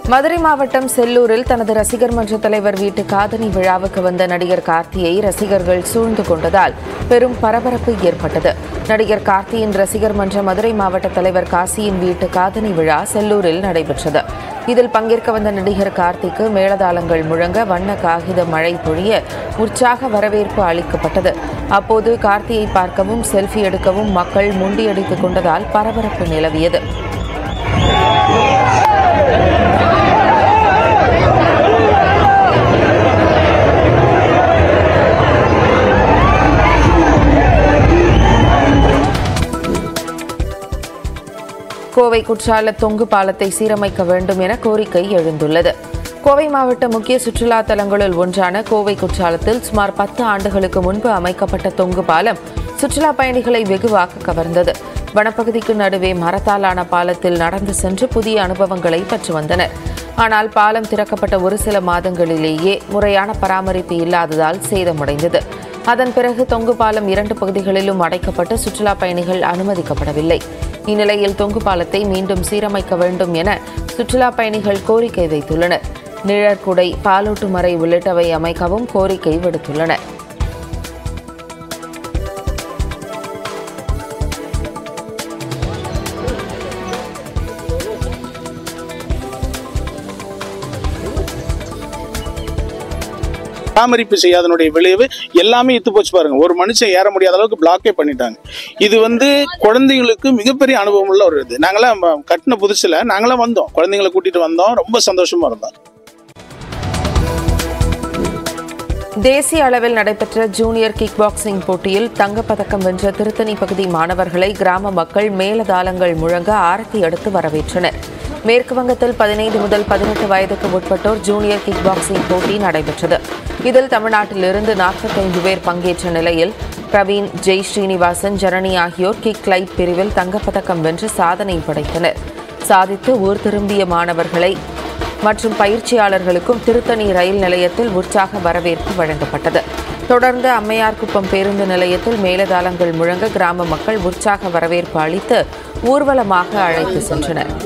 மதுரை மாவட்டம் செல்லூரில் தனது ரசிகர் மன்ற தலைவர் வீட்டு காதணி விழாவுக்கு வந்த நடிகர் கார்த்தியை ரசிகர்கள் சூழ்ந்து கொண்டதால் பெரும் பரபரப்பு ஏற்பட்டது நடிகர் கார்த்தியின் ரசிகர் மன்ற மதுரை மாவட்ட தலைவர் காசியின் வீட்டு காதணி விழா செல்லூரில் நடைபெற்றது இதில் பங்கேற்க வந்த நடிகர் கார்த்திக்கு மேளதாளங்கள் முழங்க வண்ண காகித மழை பொழிய உற்சாக வரவேற்பு அளிக்கப்பட்டது அப்போது கார்த்தியை பார்க்கவும் செல்ஃபி எடுக்கவும் மக்கள் முண்டியடித்துக் கொண்டதால் பரபரப்பு நிலவியது கோவை குற்றால தொங்கு பாலத்தை சீரமைக்க வேண்டும் என கோரிக்கை எழுந்துள்ளது கோவை மாவட்ட முக்கிய சுற்றுலா தலங்களுள் ஒன்றான கோவை குற்றாலத்தில் சுமார் பத்து ஆண்டுகளுக்கு முன்பு அமைக்கப்பட்ட தொங்கு பாலம் சுற்றுலா பயணிகளை வெகுவாக கவர்ந்தது வனப்பகுதிக்கு நடுவே மரத்தாலான பாலத்தில் நடந்து சென்று புதிய அனுபவங்களை பெற்று வந்தனர் ஆனால் பாலம் திறக்கப்பட்ட ஒரு சில மாதங்களிலேயே முறையான பராமரிப்பு இல்லாததால் சேதமடைந்தது அதன் பிறகு தொங்கு பாலம் இரண்டு பகுதிகளிலும் அடைக்கப்பட்டு சுற்றுலா பயணிகள் அனுமதிக்கப்படவில்லை இந்நிலையில் தொங்கு பாலத்தை மீண்டும் சீரமைக்க வேண்டும் என சுற்றுலா பயணிகள் கோரிக்கை வைத்துள்ளனர் நிழற்குடை பாலூட்டு மறை உள்ளிட்டவை அமைக்கவும் கோரிக்கை விடுத்துள்ளனர் பராமரிப்பு செய்யாதனுடைய விளைவு எல்லாமே இத்து போச்சு பாருங்க ஒரு மனுஷன் ஏற முடியாத அளவுக்கு பிளாக்கே பண்ணிட்டாங்க இது வந்து குழந்தைங்களுக்கு மிகப்பெரிய அனுபவம் உள்ள ஒரு இது நாங்களாம் ம- கட்டின புதுசுல நாங்களாம் வந்தோம் குழந்தைங்களை கூட்டிட்டு வந்தோம் ரொம்ப சந்தோஷமா இருந்தோம் தேசிய அளவில் நடைபெற்ற ஜூனியர் கிக் பாக்ஸிங் போட்டியில் தங்கப்பதக்கம் வென்ற திருத்தணி பகுதி மாணவர்களை கிராம மக்கள் மேலதாளங்கள் முழங்க ஆரத்தி எடுத்து வரவேற்றனர் மேற்கு வங்கத்தில் பதினைந்து முதல் பதினெட்டு வயதுக்கு உட்பட்டோர் ஜூனியர் கிக் பாக்ஸிங் போட்டி நடைபெற்றது இதில் தமிழ்நாட்டிலிருந்து நாற்பத்தைந்து பேர் பங்கேற்ற நிலையில் பிரவீன் ஜெய் ஸ்ரீனிவாசன் ஜனனி ஆகியோர் கிக் லைட் பிரிவில் தங்கப்பதக்கம் வென்று சாதனை படைத்தனர் சாதித்து ஊர் திரும்பிய மாணவர்களை மற்றும் பயிற்சியாளர்களுக்கும் திருத்தணி ரயில் நிலையத்தில் உற்சாக வரவேற்பு வழங்கப்பட்டது தொடர்ந்து அம்மையார்குப்பம் பேருந்து நிலையத்தில் மேலதாளங்கள் முழங்க கிராம மக்கள் உற்சாக வரவேற்பு அளித்து ஊர்வலமாக அழைத்து சென்றனர்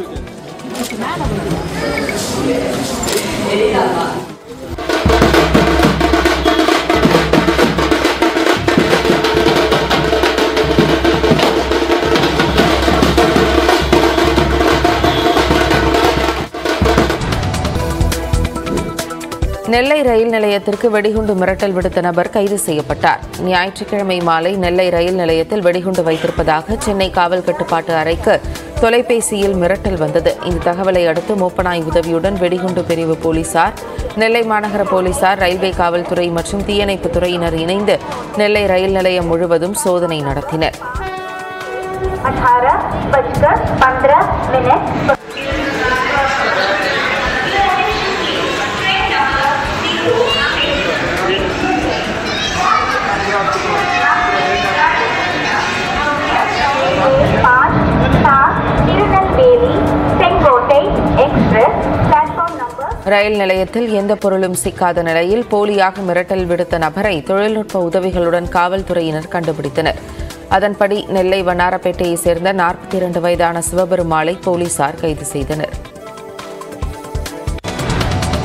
நெல்லை ரயில் நிலையத்திற்கு வெடிகுண்டு மிரட்டல் விடுத்த நபர் கைது செய்யப்பட்டார் ஞாயிற்றுக்கிழமை மாலை நெல்லை ரயில் நிலையத்தில் வெடிகுண்டு வைத்திருப்பதாக சென்னை காவல் கட்டுப்பாட்டு அறைக்கு தொலைபேசியில் மிரட்டல் வந்தது இந்த தகவலை அடுத்து மூப்பனாய் உதவியுடன் வெடிகுண்டு பிரிவு போலீசார் நெல்லை மாநகர போலீசார் ரயில்வே காவல்துறை மற்றும் தீயணைப்புத் துறையினர் இணைந்து நெல்லை ரயில் நிலையம் முழுவதும் சோதனை நடத்தினர் अठारह बजकर पंद्रह मिनट पाँच सात Tirunelveli Sengottai express platform number ரயில் நிலையத்தில் எந்த பொருளும் சிக்காத நிலையில் போலியாக மிரட்டல் விடுத்த நபரை தொழில்நுட்ப உதவிகளுடன் காவல்துறையினர் கண்டுபிடித்தனர் அதன்படி நெல்லை வண்ணாரப்பேட்டையைச் சேர்ந்த நாற்பத்தி இரண்டு வயதான சிவபெருமாளை போலீசார் கைது செய்தனர்